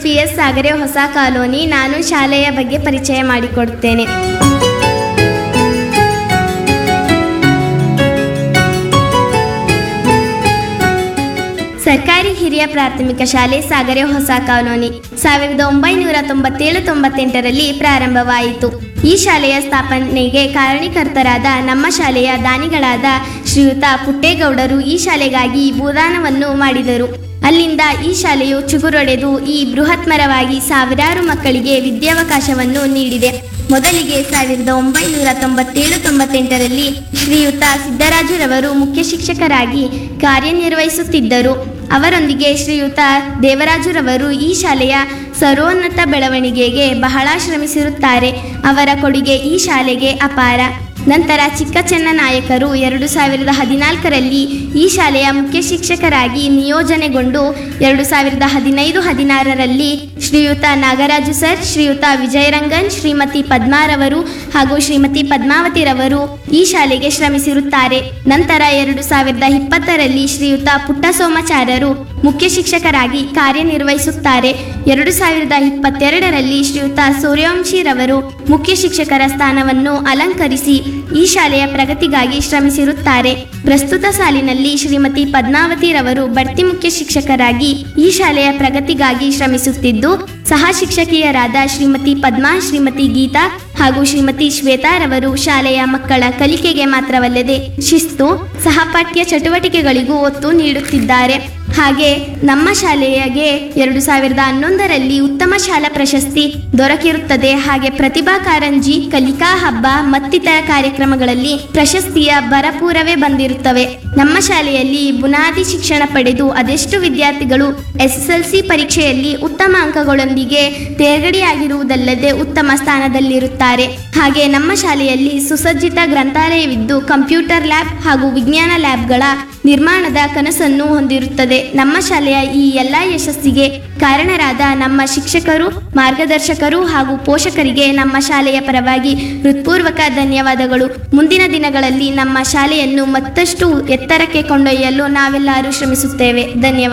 P S ಸಾಗರೆ ಹೊಸ colony ನಾನು ಶಾಲೆಯ ಬಗ್ಗೆ ಪರಿಚಯ ಮಾಡಿಕೊಡುತ್ತೇನೆ ಸರ್ಕಾರಿ ಹಿರಿಯ ಪ್ರಾಥಮಿಕ ಶಾಲೆ ಸಾಗರೆ ಹೊಸ ಕಾಲೋನಿ ಸಾವಿರದ ಒಂಬೈನೂರ ತೊಂಬತ್ತೇಳು ತೊಂಬತ್ತೆಂಟರಲ್ಲಿ ಪ್ರಾರಂಭವಾಯಿತು ಈ ಶಾಲೆಯ ಸ್ಥಾಪನೆಗೆ ಕಾರಣೀಕರ್ತರಾದ ನಮ್ಮ ಶಾಲೆಯ ದಾನಿಗಳಾದ ಶ್ರೀಯುತ ಪುಟ್ಟೇಗೌಡರು ಈ ಶಾಲೆಗಾಗಿ ಭೂದಾನವನ್ನು ಮಾಡಿದರು ಅಲ್ಲಿಂದ ಈ ಶಾಲೆಯು ಚುಗುರೊಡೆದು ಈ ಬೃಹತ್ಮರವಾಗಿ ಸಾವಿರಾರು ಮಕ್ಕಳಿಗೆ ವಿದ್ಯಾವಕಾಶವನ್ನು ನೀಡಿದೆ ಮೊದಲಿಗೆ ಸಾವಿರದ ಒಂಬೈನೂರ ತೊಂಬತ್ತೇಳು ತೊಂಬತ್ತೆಂಟರಲ್ಲಿ ಶ್ರೀಯುತ ಸಿದ್ದರಾಜುರವರು ಮುಖ್ಯ ಶಿಕ್ಷಕರಾಗಿ ಕಾರ್ಯನಿರ್ವಹಿಸುತ್ತಿದ್ದರು ಅವರೊಂದಿಗೆ ಶ್ರೀಯುತ ದೇವರಾಜುರವರು ಈ ಶಾಲೆಯ ಸರ್ವೋನ್ನತ ಬೆಳವಣಿಗೆಗೆ ಬಹಳ ಶ್ರಮಿಸಿರುತ್ತಾರೆ ಅವರ ಕೊಡುಗೆ ಈ ಶಾಲೆಗೆ ಅಪಾರ ನಂತರ ಚಿಕ್ಕ ನಾಯಕರು ಎರಡು ಸಾವಿರದ ಹದಿನಾಲ್ಕರಲ್ಲಿ ಈ ಶಾಲೆಯ ಮುಖ್ಯ ಶಿಕ್ಷಕರಾಗಿ ನಿಯೋಜನೆಗೊಂಡು ಎರಡು ಸಾವಿರದ ಹದಿನೈದು ಹದಿನಾರರಲ್ಲಿ ಶ್ರೀಯುತ ನಾಗರಾಜು ಸರ್ ಶ್ರೀಯುತ ವಿಜಯರಂಗನ್ ಶ್ರೀಮತಿ ಪದ್ಮಾರವರು ಹಾಗೂ ಶ್ರೀಮತಿ ಪದ್ಮಾವತಿರವರು ಈ ಶಾಲೆಗೆ ಶ್ರಮಿಸಿರುತ್ತಾರೆ ನಂತರ ಎರಡು ಸಾವಿರದ ಇಪ್ಪತ್ತರಲ್ಲಿ ಶ್ರೀಯುತ ಪುಟ್ಟಸೋಮಾಚಾರ್ಯರು ಮುಖ್ಯ ಶಿಕ್ಷಕರಾಗಿ ಕಾರ್ಯನಿರ್ವಹಿಸುತ್ತಾರೆ ಎರಡು ಸಾವಿರದ ಇಪ್ಪತ್ತೆರಡರಲ್ಲಿ ಶ್ರೀಯುತ ಸೂರ್ಯವಂಶಿರವರು ಮುಖ್ಯ ಶಿಕ್ಷಕರ ಸ್ಥಾನವನ್ನು ಅಲಂಕರಿಸಿ ಈ ಶಾಲೆಯ ಪ್ರಗತಿಗಾಗಿ ಶ್ರಮಿಸಿರುತ್ತಾರೆ ಪ್ರಸ್ತುತ ಸಾಲಿನಲ್ಲಿ ಶ್ರೀಮತಿ ಪದ್ಮಾವತಿರವರು ಬಡ್ತಿ ಮುಖ್ಯ ಶಿಕ್ಷಕರಾಗಿ ಈ ಶಾಲೆಯ ಪ್ರಗತಿಗಾಗಿ ಶ್ರಮಿಸುತ್ತಿದ್ದು ಸಹ ಶಿಕ್ಷಕಿಯರಾದ ಶ್ರೀಮತಿ ಪದ್ಮಾ ಶ್ರೀಮತಿ ಗೀತಾ ಹಾಗೂ ಶ್ರೀಮತಿ ಶ್ವೇತಾರವರು ಶಾಲೆಯ ಮಕ್ಕಳ ಕಲಿಕೆಗೆ ಮಾತ್ರವಲ್ಲದೆ ಶಿಸ್ತು ಸಹಪಾಠ್ಯ ಚಟುವಟಿಕೆಗಳಿಗೂ ಒತ್ತು ನೀಡುತ್ತಿದ್ದಾರೆ ಹಾಗೆ ನಮ್ಮ ಶಾಲೆಯಗೆ ಎರಡು ಸಾವಿರದ ಹನ್ನೊಂದರಲ್ಲಿ ಉತ್ತಮ ಶಾಲಾ ಪ್ರಶಸ್ತಿ ದೊರಕಿರುತ್ತದೆ ಹಾಗೆ ಪ್ರತಿಭಾ ಕಾರಂಜಿ ಕಲಿಕಾ ಹಬ್ಬ ಮತ್ತಿತರ ಕಾರ್ಯಕ್ರಮಗಳಲ್ಲಿ ಪ್ರಶಸ್ತಿಯ ಭರಪೂರವೇ ಬಂದಿರುತ್ತವೆ ನಮ್ಮ ಶಾಲೆಯಲ್ಲಿ ಬುನಾದಿ ಶಿಕ್ಷಣ ಪಡೆದು ಅದೆಷ್ಟು ವಿದ್ಯಾರ್ಥಿಗಳು ಎಸ್ಎಸ್ಎಲ್ಸಿ ಪರೀಕ್ಷೆಯಲ್ಲಿ ಉತ್ತಮ ಅಂಕಗಳೊಂದಿಗೆ ತೇರ್ಗಡೆಯಾಗಿರುವುದಲ್ಲದೆ ಉತ್ತಮ ಸ್ಥಾನದಲ್ಲಿರುತ್ತಾರೆ ಹಾಗೆ ನಮ್ಮ ಶಾಲೆಯಲ್ಲಿ ಸುಸಜ್ಜಿತ ಗ್ರಂಥಾಲಯವಿದ್ದು ಕಂಪ್ಯೂಟರ್ ಲ್ಯಾಬ್ ಹಾಗೂ ವಿಜ್ಞಾನ ಲ್ಯಾಬ್ಗಳ ನಿರ್ಮಾಣದ ಕನಸನ್ನು ಹೊಂದಿರುತ್ತದೆ ನಮ್ಮ ಶಾಲೆಯ ಈ ಎಲ್ಲ ಯಶಸ್ಸಿಗೆ ಕಾರಣರಾದ ನಮ್ಮ ಶಿಕ್ಷಕರು ಮಾರ್ಗದರ್ಶಕರು ಹಾಗೂ ಪೋಷಕರಿಗೆ ನಮ್ಮ ಶಾಲೆಯ ಪರವಾಗಿ ಹೃತ್ಪೂರ್ವಕ ಧನ್ಯವಾದಗಳು ಮುಂದಿನ ದಿನಗಳಲ್ಲಿ ನಮ್ಮ ಶಾಲೆಯನ್ನು ಮತ್ತಷ್ಟು ಎತ್ತರಕ್ಕೆ ಕೊಂಡೊಯ್ಯಲು ನಾವೆಲ್ಲರೂ ಶ್ರಮಿಸುತ್ತೇವೆ ಧನ್ಯವಾದ